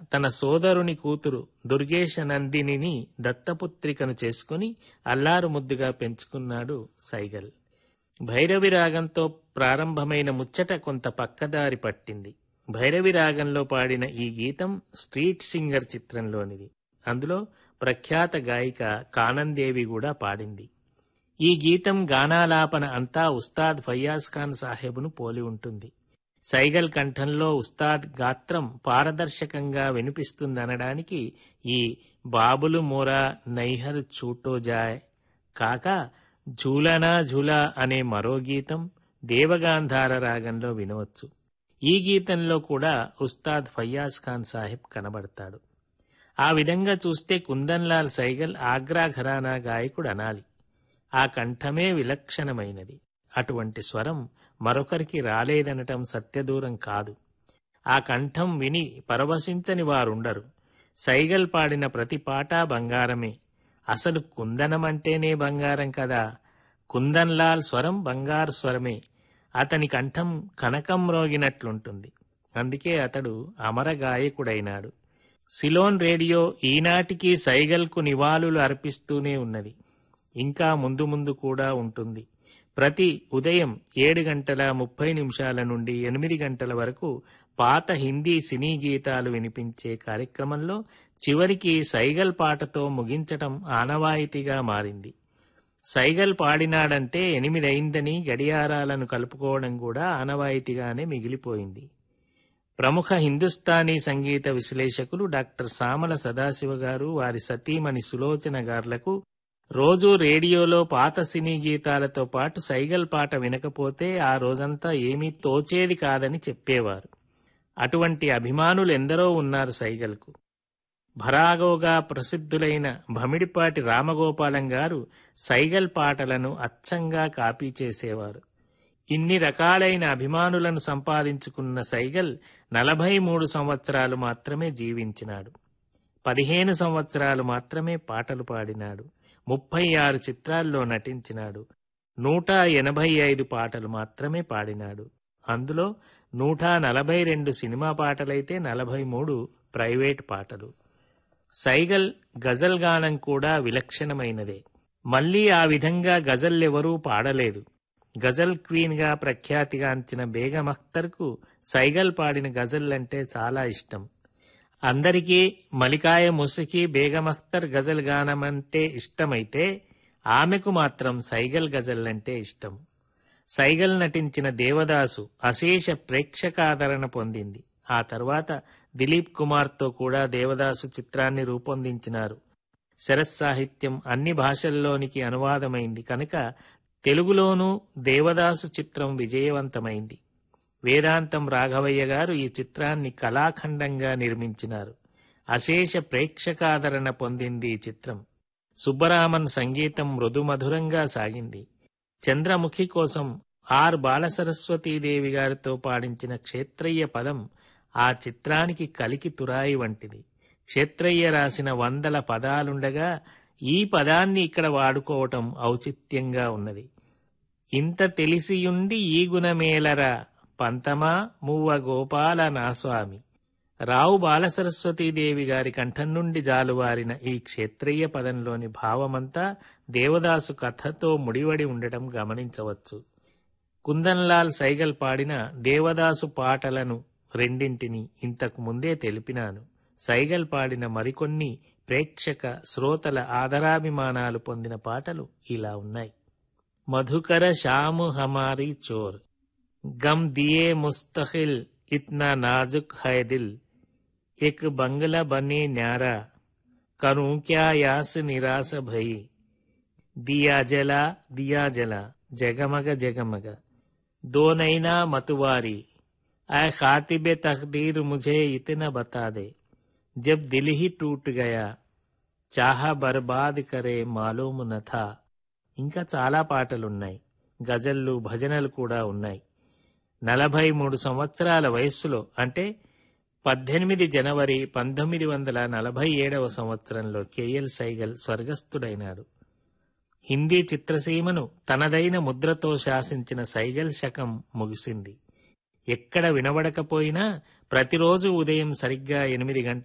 తన సోదరుని కూతురు దుర్గేశ నందినిని దత్తపుత్రికను చేసుకుని అల్లారు ముద్దుగా పెంచుకున్నాడు సైగల్ భైరవి రాగంతో ప్రారంభమైన ముచ్చట కొంత పక్కదారి పట్టింది భైరవి రాగంలో పాడిన ఈ గీతం స్ట్రీట్ సింగర్ చిత్రంలోనిది అందులో ప్రఖ్యాత గాయిక కానందేవి కూడా పాడింది ఈ గీతం గానాలాపన అంతా ఉస్తాద్ ఫయ్యాజ్ ఖాన్ సాహెబును పోలి ఉంటుంది సైగల్ కంఠంలో ఉస్తాద్ గాత్రం పారదర్శకంగా వినిపిస్తుందనడానికి ఈ బాబులు మోరా నైహర్ చూటో జాయ్ కాక ఝూలనా ఝూలా అనే మరో గీతం దేవగాంధార రాగంలో వినవచ్చు ఈ గీతంలో కూడా ఉస్తాద్ ఫయ్యాజ్ ఖాన్ సాహెబ్ కనబడతాడు ఆ విధంగా చూస్తే కుందన్లాల్ సైగల్ ఆగ్రా ఘరానా గాయకుడు అనాలి ఆ కంఠమే విలక్షణమైనది అటువంటి స్వరం మరొకరికి రాలేదనటం సత్యదూరం కాదు ఆ కంఠం విని పరవశించని వారుండరు సైగల్ పాడిన ప్రతి పాట బంగారమే అసలు కుందనమంటేనే బంగారం కదా కుందన్లాల్ స్వరం బంగారు స్వరమే అతని కంఠం కనకం మ్రోగినట్లుంటుంది అందుకే అతడు అమర గాయకుడైనాడు సిలోన్ రేడియో ఈనాటికి సైగల్కు నివాళులు అర్పిస్తూనే ఉన్నది ఇంకా ముందు ముందు కూడా ఉంటుంది ప్రతి ఉదయం ఏడు గంటల ముప్పై నిమిషాల నుండి ఎనిమిది గంటల వరకు పాత హిందీ సినీ గీతాలు వినిపించే కార్యక్రమంలో చివరికి సైగల్ పాటతో ముగించటం ఆనవాయితీగా మారింది సైగల్ పాడినాడంటే ఎనిమిదయిందని గడియారాలను కలుపుకోవడం కూడా ఆనవాయితీగానే మిగిలిపోయింది ప్రముఖ హిందుస్థానీ సంగీత విశ్లేషకులు డాక్టర్ సామల సదాశివ గారు వారి సతీమణి సులోచన గార్లకు రోజూ రేడియోలో పాత సినీ గీతాలతో పాటు సైగల్ పాట వినకపోతే ఆ రోజంతా ఏమీ తోచేది కాదని చెప్పేవారు అటువంటి అభిమానులు ఎందరో ఉన్నారు సైగల్కు భరాగోగా ప్రసిద్ధులైన భమిడిపాటి రామగోపాలం గారు సైగల్ పాటలను అచ్చంగా కాపీ చేసేవారు ఇన్ని రకాలైన అభిమానులను సంపాదించుకున్న సైగల్ నలభై మూడు సంవత్సరాలు మాత్రమే జీవించినాడు పదిహేను సంవత్సరాలు మాత్రమే పాటలు పాడినాడు ముప్పై ఆరు చిత్రాల్లో నటించినాడు నూట ఎనభై ఐదు పాటలు మాత్రమే పాడినాడు అందులో నూట నలభై రెండు సినిమా పాటలైతే నలభై మూడు ప్రైవేట్ పాటలు సైగల్ గజల్ గానం కూడా విలక్షణమైనదే మళ్ళీ ఆ విధంగా గజల్లెవరూ పాడలేదు గజల్ క్వీన్గా ప్రఖ్యాతిగాంచిన బేగం అఖ్తర్కు సైగల్ పాడిన గజల్ అంటే చాలా ఇష్టం అందరికీ మలికాయ ముసికి బేగం అఖ్తర్ గజల్ గానం అంటే ఇష్టమైతే ఆమెకు మాత్రం సైగల్ గజల్ అంటే ఇష్టం సైగల్ నటించిన దేవదాసు అశేష ప్రేక్షకాదరణ పొందింది ఆ తర్వాత దిలీప్ కుమార్తో కూడా దేవదాసు చిత్రాన్ని రూపొందించినారు శరత్ సాహిత్యం అన్ని భాషల్లోనికి అనువాదమైంది కనుక తెలుగులోనూ దేవదాసు చిత్రం విజయవంతమైంది వేదాంతం రాఘవయ్య గారు ఈ చిత్రాన్ని కళాఖండంగా నిర్మించినారు అశేష ప్రేక్షకాదరణ పొందింది ఈ చిత్రం సుబ్బరామన్ సంగీతం మృదుమధురంగా సాగింది చంద్రముఖి కోసం ఆర్ బాలసరస్వతీదేవి గారితో పాడించిన క్షేత్రయ్య పదం ఆ చిత్రానికి కలికి తురాయి వంటిది క్షేత్రయ్య రాసిన వందల పదాలుండగా ఈ పదాన్ని ఇక్కడ వాడుకోవటం ఔచిత్యంగా ఉన్నది ఇంత తెలిసియుండి ఈ గుణమేలరా పంతమా మువ్వ గోపాల నాస్వామి రావు బాలసరస్వతీదేవి గారి కంఠం నుండి జాలువారిన ఈ క్షేత్రయ్య పదంలోని భావమంతా దేవదాసు కథతో ముడివడి ఉండటం గమనించవచ్చు కుందన్లాల్ సైగల్ పాడిన దేవదాసు పాటలను రెండింటిని ఇంతకు ముందే తెలిపినాను సైగల్ పాడిన మరికొన్ని ప్రేక్షక శ్రోతల ఆదరాభిమానాలు పొందిన పాటలు ఇలా ఉన్నాయి మధుకర షాము హమారీ చోర్ గమ్ దియే ముస్తఖిల్ ఇత్నా నాజుక్ హై దిల్ एक बंगला बने न्यारा करूं क्या यास निराश भई दिया जला दिया जला जगमग जगमग दो नैना मतवारी ऐ खातिबे तकदीर मुझे इतना बता दे जब दिल ही टूट गया చాహ బర్బాద్ కరే మాలూము నథా ఇంకా చాలా పాటలున్నాయి గజల్లు భజనలు కూడా ఉన్నాయి నలభై మూడు సంవత్సరాల వయస్సులో అంటే పద్దెనిమిది జనవరి పంతొమ్మిది వందల నలభై ఏడవ సంవత్సరంలో కేఎల్ సైగల్ స్వర్గస్థుడైనాడు హిందీ చిత్రసీమను తనదైన ముద్రతో శాసించిన సైగల్ శకం ముగిసింది ఎక్కడ వినబడకపోయినా ప్రతిరోజు ఉదయం సరిగ్గా ఎనిమిది గంటల